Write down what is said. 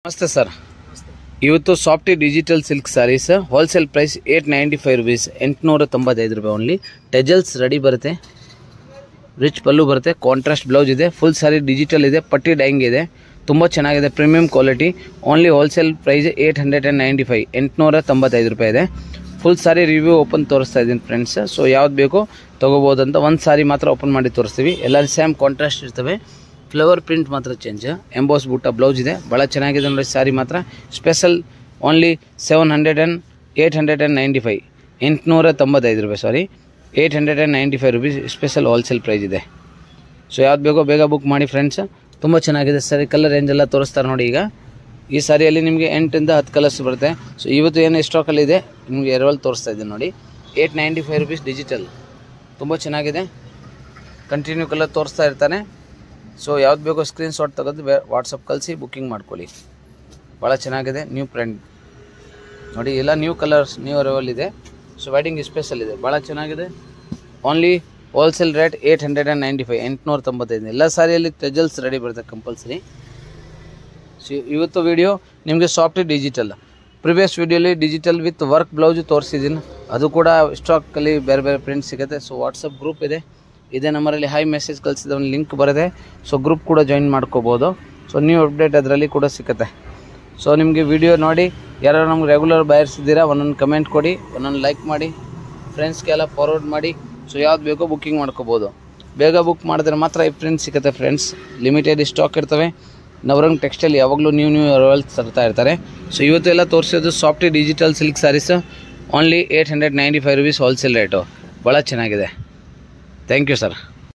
ನಮಸ್ತೆ ಸರ್ ಇವತ್ತು soft digital silk sarees wholesale price eight ninety five rupees ಎಂಟುನೂರ ತೊಂಬತ್ತೈದು ರೂಪಾಯಿ ಓನ್ಲಿ ಟೆಜಲ್ಸ್ ರೆಡಿ ಬರುತ್ತೆ ರಿಚ್ ಪಲ್ಲು ಬರುತ್ತೆ ಕಾಂಟ್ರಾಸ್ಟ್ ಬ್ಲೌಸ್ ಇದೆ ಫುಲ್ ಸ್ಯಾರಿ ಡಿಜಿಟಲ್ ಇದೆ ಪಟ್ಟಿ ಡೈಂಗ್ ಇದೆ ತುಂಬ ಚೆನ್ನಾಗಿದೆ premium quality only wholesale price eight hundred and ninety five ಎಂಟುನೂರ ತೊಂಬತ್ತೈದು ರೂಪಾಯಿ ಇದೆ ಫುಲ್ ಸಾರಿ ರಿವ್ಯೂ ಓಪನ್ ತೋರಿಸ್ತಾ ಇದ್ದೀನಿ ಫ್ರೆಂಡ್ಸ್ ಸೊ ಯಾವ್ದು ಬೇಕೋ ತೊಗೋಬೋದು ಅಂತ ಒಂದು ಸಾರಿ ಮಾತ್ರ ಓಪನ್ ಮಾಡಿ ತೋರಿಸ್ತೀವಿ ಎಲ್ಲ ಸೇಮ್ ಕಾಂಟ್ರಾಸ್ಟ್ ಇರ್ತವೆ ಫ್ಲವರ್ ಪ್ರಿಂಟ್ ಮಾತ್ರ ಚೇಂಜ್ ಎಂಬೋಸ್ ಬುಟ್ಟ ಬ್ಲೌಸ್ ಇದೆ ಭಾಳ ಚೆನ್ನಾಗಿದೆ ನೋಡಿ ಸ್ಯಾರಿ ಮಾತ್ರ special only seven hundred and eight hundred and ninety five ಎಂಟುನೂರ ತೊಂಬತ್ತೈದು ರೂಪಾಯಿ sorry eight hundred and ninety five rupees special wholesale price ಇದೆ ಸೊ ಯಾವ್ದು ಬೇಕೋ ಬೇಗ ಬುಕ್ ಮಾಡಿ ಫ್ರೆಂಡ್ಸ್ ತುಂಬ ಚೆನ್ನಾಗಿದೆ ಸರಿ ಕಲರ್ ರೇಂಜ್ ಎಲ್ಲ ತೋರಿಸ್ತಾರೆ ನೋಡಿ ಈಗ ಈ ಸಾರಿಯಲ್ಲಿ ನಿಮಗೆ ಎಂಟರಿಂದ ಹತ್ತು ಕಲರ್ಸ್ ಬರುತ್ತೆ ಸೊ ಇವತ್ತು ಏನು ಸ್ಟಾಕಲ್ಲಿ ಇದೆ ನಿಮಗೆ ಎರವಲ್ ತೋರಿಸ್ತಾ ಇದ್ದೀನಿ ನೋಡಿ eight ninety five rupees digital ತುಂಬ ಚೆನ್ನಾಗಿದೆ ಕಂಟಿನ್ಯೂ ಕಲರ್ ತೋರಿಸ್ತಾ ಇರ್ತಾನೆ ಸೊ ಯಾವ್ದು ಬೇಕೋ ಸ್ಕ್ರೀನ್ ಶಾಟ್ ತೆಗೆದು ಬೇ ವಾಟ್ಸಪ್ ಕಳಿಸಿ ಬುಕ್ಕಿಂಗ್ ಮಾಡ್ಕೊಳ್ಳಿ ಭಾಳ ಚೆನ್ನಾಗಿದೆ ನ್ಯೂ ಪ್ರಿಂಟ್ ನೋಡಿ ಎಲ್ಲ ನ್ಯೂ ಕಲರ್ಸ್ ನ್ಯೂ ಅರೈವಲ್ ಇದೆ ಸೊ ವೆಡ್ಡಿಂಗ್ ಸ್ಪೆಷಲ್ ಇದೆ ಭಾಳ ಚೆನ್ನಾಗಿದೆ only wholesale rate eight hundred and ninety five ಎಂಟುನೂರ ತೊಂಬತ್ತೈದು ಎಲ್ಲ ಸಾರಿಯಲ್ಲಿ ಟೆಜಲ್ಸ್ ರೆಡಿ ಬರುತ್ತೆ ಕಂಪಲ್ಸರಿ ಸೊ ಇವತ್ತು ವಿಡಿಯೋ ನಿಮಗೆ ಸಾಫ್ಟ್ ಡಿಜಿಟಲ್ ಪ್ರಿವಿಯಸ್ ವಿಡಿಯೋಲಿ ಡಿಜಿಟಲ್ ವಿತ್ ವರ್ಕ್ ಬ್ಲೌಸು ತೋರಿಸಿದ್ದೀನಿ ಅದು ಕೂಡ ಸ್ಟಾಕಲ್ಲಿ ಬೇರೆ ಬೇರೆ ಪ್ರಿಂಟ್ ಸಿಗುತ್ತೆ ಸೊ ವಾಟ್ಸಪ್ ಗ್ರೂಪ್ ಇದೆ ಇದೇ ನಂಬರಲ್ಲಿ ಹೈ ಮೆಸೇಜ್ ಕಳಿಸಿದ ಒಂದು ಲಿಂಕ್ ಬರುತ್ತೆ ಸೊ ಗ್ರೂಪ್ ಕೂಡ ಜಾಯಿನ್ ಮಾಡ್ಕೋಬೋದು ಸೊ ನ್ಯೂ ಅಪ್ಡೇಟ್ ಅದರಲ್ಲಿ ಕೂಡ ಸಿಗುತ್ತೆ ಸೊ ನಿಮಗೆ ವಿಡಿಯೋ ನೋಡಿ ಯಾರು ನಮ್ಗೆ ರೆಗ್ಯುಲರ್ ಬಯರ್ಸ್ ಇದ್ದೀರಾ ಒಂದೊಂದು ಕಮೆಂಟ್ ಕೊಡಿ ಒಂದೊಂದು ಲೈಕ್ ಮಾಡಿ ಫ್ರೆಂಡ್ಸ್ಗೆಲ್ಲ ಫಾರ್ವರ್ಡ್ ಮಾಡಿ ಸೊ ಯಾವ್ದು ಬೇಕೋ ಬುಕ್ಕಿಂಗ್ ಮಾಡ್ಕೋಬೋದು ಬೇಗ ಬುಕ್ ಮಾಡಿದ್ರೆ ಮಾತ್ರ ಈ ಪ್ರಿಂಟ್ ಸಿಗುತ್ತೆ ಫ್ರೆಂಡ್ಸ್ ಲಿಮಿಟೆಡ್ ಸ್ಟಾಕ್ ಇರ್ತವೆ ನವರಂಗ್ ಟೆಕ್ಸ್ಟೈಲ್ ಯಾವಾಗಲೂ ನ್ಯೂ ನ್ಯೂ ಅರೈವಲ್ಸ್ ತರ್ತಾ ಇರ್ತಾರೆ ಸೊ ಇವತ್ತು ಎಲ್ಲ ತೋರಿಸೋದು soft digital silk sarees only eight hundred ninety five rupees wholesale rate ಭಾಳ ಚೆನ್ನಾಗಿದೆ ಥ್ಯಾಂಕ್ ಯು ಸರ್